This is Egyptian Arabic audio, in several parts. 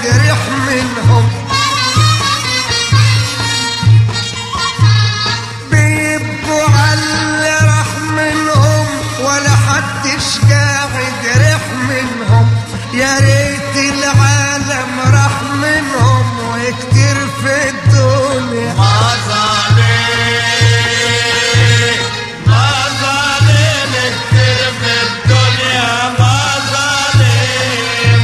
ريح منهم بيبقوا على راح منهم ولا حدش قاعد ريح منهم يا ريت العالم راح منهم وكتير في الدنيا ما ظالم ما ظالم كتير في الدنيا ما ظالم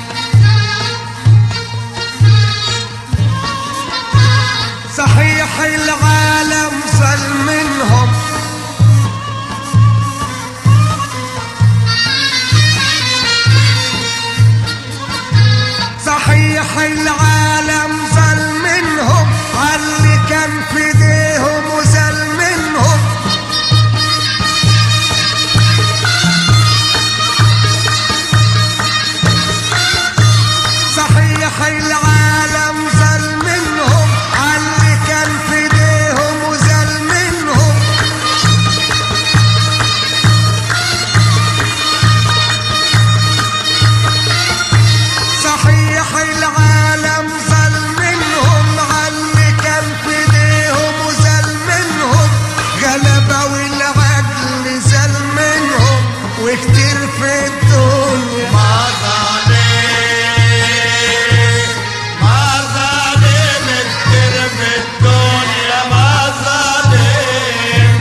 صحيح العالم صل منهم صحيح العالم زل منهم علي كان في ايديهم وزل منهم صحيح العالم زل منهم علي كان في ايديهم وزل منهم صحيح العالم زل منهم علي كان في ايديهم وزل منهم غلبة والعدل زل منهم وكتير في الدنيا ما ظالم ما ظالم كتير في الدنيا ما ظالم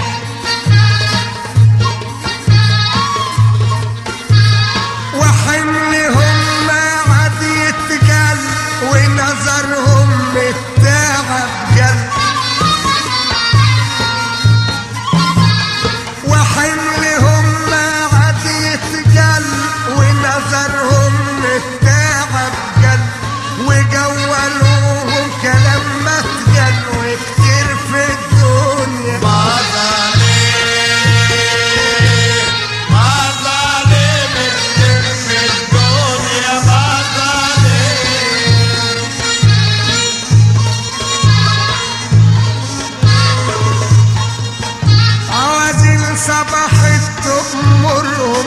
وحملهم ما عاد يتقل ونظرهم التعب قل وحملهم ما عاد يتقل ونظرهم التعب قل وجولوهم كلام ما اتقل وكتير في الدنيا ما ظالم ما ظالم كتير في الدنيا ما ظالم عوازل صبحت تأمرهم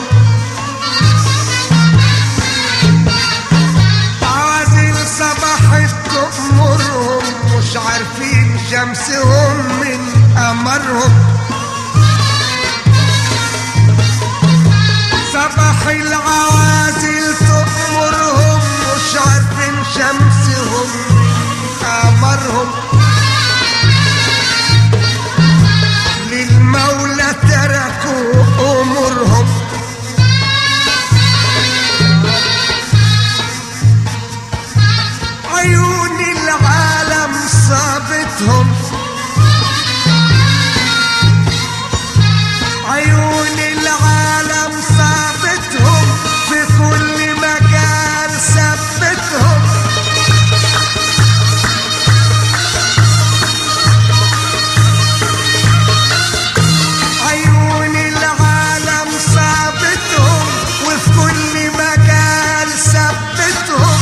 عوازل صبحت تأمرهم مش عارفين شمسهم من قمرهم صباح العوازل تأمرهم مش عارفين شمسهم من قمرهم للمولى تركوا أمورهم عيون العالم صابتهم عيون العالم صابتهم في كل مكان ثبتهم عيون العالم صابتهم وفي كل مكان ثبتهم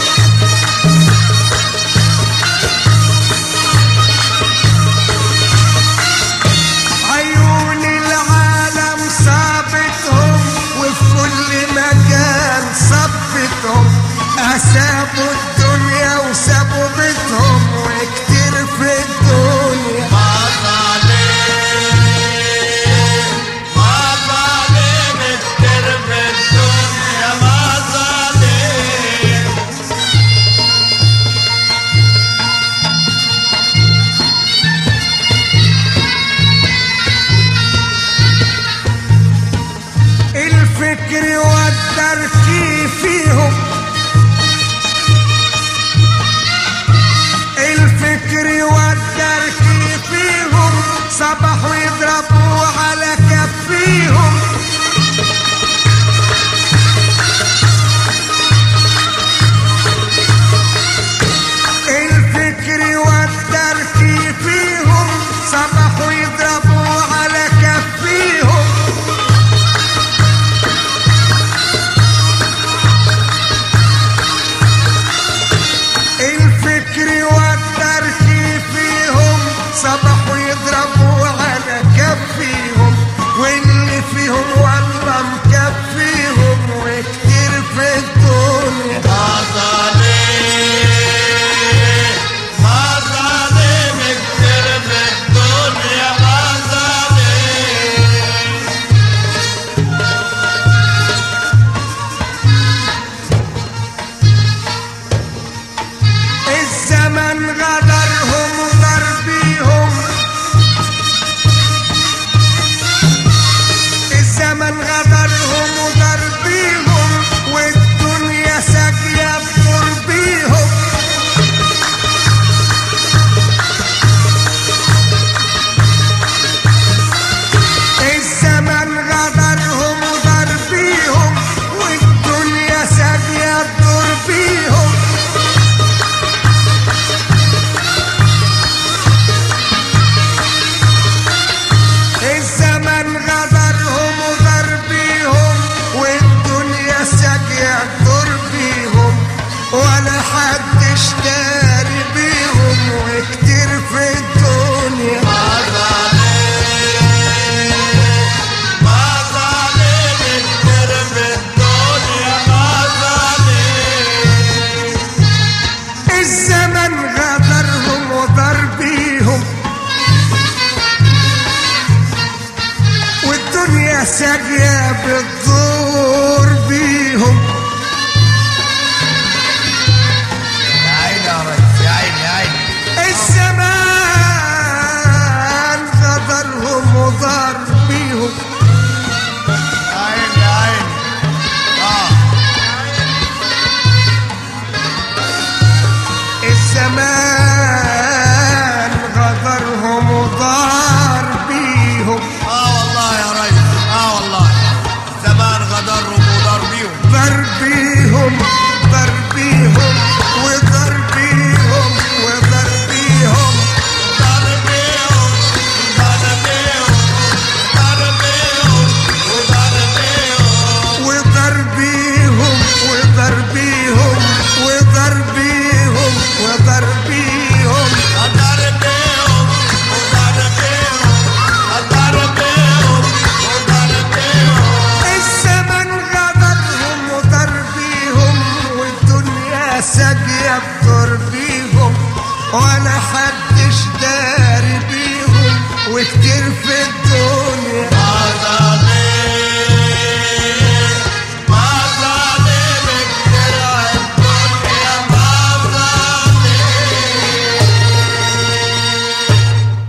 عيون العالم صابتهم وفي كل مكان صبتهم أسابوا الدنيا وسابوا بيتهم وكتير في الدنيا ما ظالم ما ظالم كتير في الدنيا ما ظالم الفكر والتركيب فيهم الفكر والتركيب فيهم صبحوا يضربوا على كفيهم الفكر والتركيب فيهم صبحوا يضربوا على كفيهم الفكر والتركيب فيهم صبحوا يضربوا على كفيهم ساقية بتدور بيهم يا عيني يا ريس يا عيني يا عيني الزمان غدرهم وضار بيهم يا عيني يا عيني اه الزمان غدرهم وضار بيهم اه والله يا ريس اه والله زمان غدرهم ودار بيهم ضر بيهم ضر بيهم وضر بيهم وضر بيهم ضر بيهم ضر بيهم ضر بيهم وضر بيهم وضر بيهم وضر بيهم وضر بيهم وضر بيهم ضر بيهم وضر بيهم ضر بيهم وضر بيهم الزمن غدرهم وضر بيهم والدنيا ساقية بضر بيهم وانا حاسس